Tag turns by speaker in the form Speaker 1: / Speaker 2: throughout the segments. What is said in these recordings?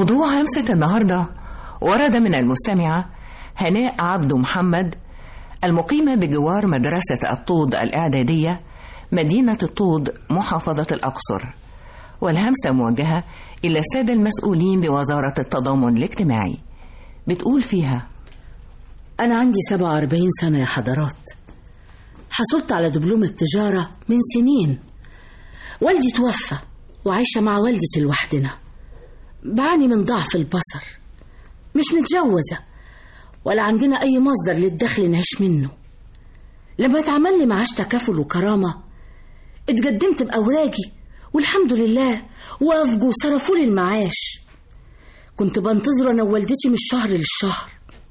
Speaker 1: موضوع همسة النهاردة ورد من المستمعة هناء عبد محمد المقيمة بجوار مدرسة الطود الإعدادية مدينة الطود محافظة الأقصر والهمسة موجهة إلى السادة المسؤولين بوزارة التضامن الاجتماعي بتقول فيها
Speaker 2: أنا عندي 47 سنة يا حضرات حصلت على دبلوم التجارة من سنين والدي توفى وعايشة مع والدتي لوحدنا بعاني من ضعف البصر مش متجوزة ولا عندنا أي مصدر للدخل نعيش منه لما اتعمل لي معاش تكافل وكرامة اتقدمت بأوراقي والحمد لله وافقوا وصرفوا لي المعاش كنت بنتظر أنا ووالدتي من الشهر للشهر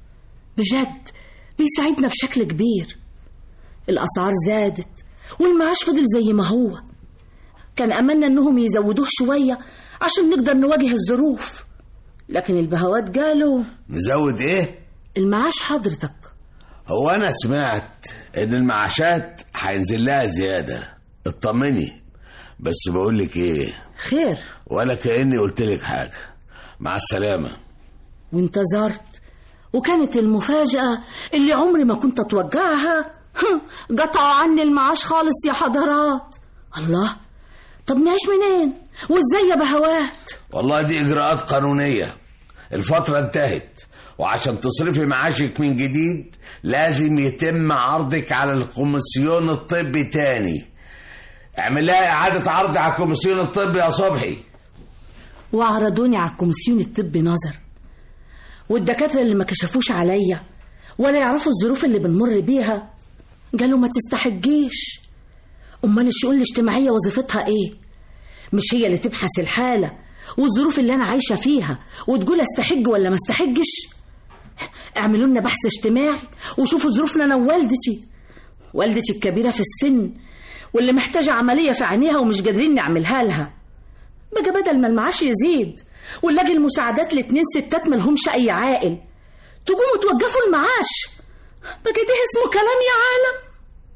Speaker 2: بجد بيساعدنا بشكل كبير الأسعار زادت والمعاش فضل زي ما هو كان أملنا إنهم يزودوه شوية عشان نقدر نواجه الظروف لكن البهوات قالوا
Speaker 3: نزود ايه
Speaker 2: المعاش حضرتك
Speaker 3: هو انا سمعت ان المعاشات هينزل لها زياده اطمني بس بقول لك ايه
Speaker 2: خير
Speaker 3: ولا كاني قلت لك حاجه مع السلامه
Speaker 2: وانتظرت وكانت المفاجأة اللي عمري ما كنت أتوقعها قطعوا عني المعاش خالص يا حضرات الله طب نعيش منين وازاي يا بهوات
Speaker 3: والله دي اجراءات قانونيه الفتره انتهت وعشان تصرفي معاشك من جديد لازم يتم عرضك على الكوميسيون الطبي تاني اعمل لها اعاده عرض على الكوميسيون الطبي يا صبحي
Speaker 2: وعرضوني على الكوميسيون الطبي نظر والدكاترة اللي ما كشفوش عليا ولا يعرفوا الظروف اللي بنمر بيها قالوا ما تستحجيش أمال الشؤون الاجتماعية وظيفتها إيه؟ مش هي اللي تبحث الحالة والظروف اللي أنا عايشة فيها وتقول استحج ولا ما استحجش اعملوا لنا بحث اجتماعي وشوفوا ظروفنا أنا ووالدتي والدتي الكبيرة في السن واللي محتاجة عملية في عينيها ومش قادرين نعملها لها بقى بدل ما المعاش يزيد ونلاقي المساعدات لاتنين ستات ملهمش أي عائل تقوموا توقفوا المعاش بقى ده اسمه كلام يا عالم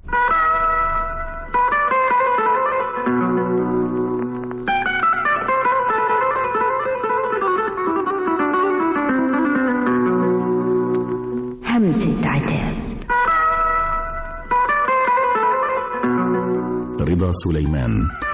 Speaker 4: همسة عتاب
Speaker 5: رضا سليمان